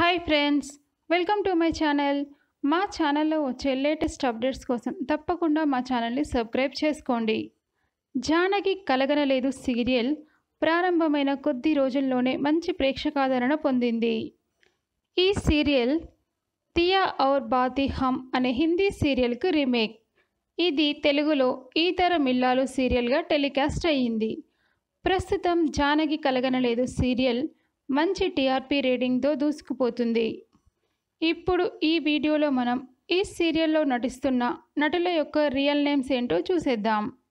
hi friends welcome to my channel మా ఛానల్లో వచ్చే లేటెస్ట్ అప్డేట్స్ కోసం తప్పకుండా మా ఛానల్ని సబ్స్క్రైబ్ చేసుకోండి జానకి కలగనలేదు సీరియల్ ప్రారంభమైన కొద్ది రోజుల్లోనే మంచి ప్రేక్షకాదరణ పొందింది ఈ సీరియల్ తియా ఔర్ బాతి హమ్ అనే హిందీ సీరియల్కు రీమేక్ ఇది తెలుగులో ఈతర మిల్లాలు సీరియల్గా టెలికాస్ట్ అయ్యింది ప్రస్తుతం జానకి కలగనలేదు సీరియల్ మంచి టీఆర్పీ రేటింగ్తో దూసుకుపోతుంది ఇప్పుడు ఈ వీడియోలో మనం ఈ సీరియల్లో నటిస్తున్న నటుల యొక్క రియల్ నేమ్స్ ఏంటో చూసేద్దాం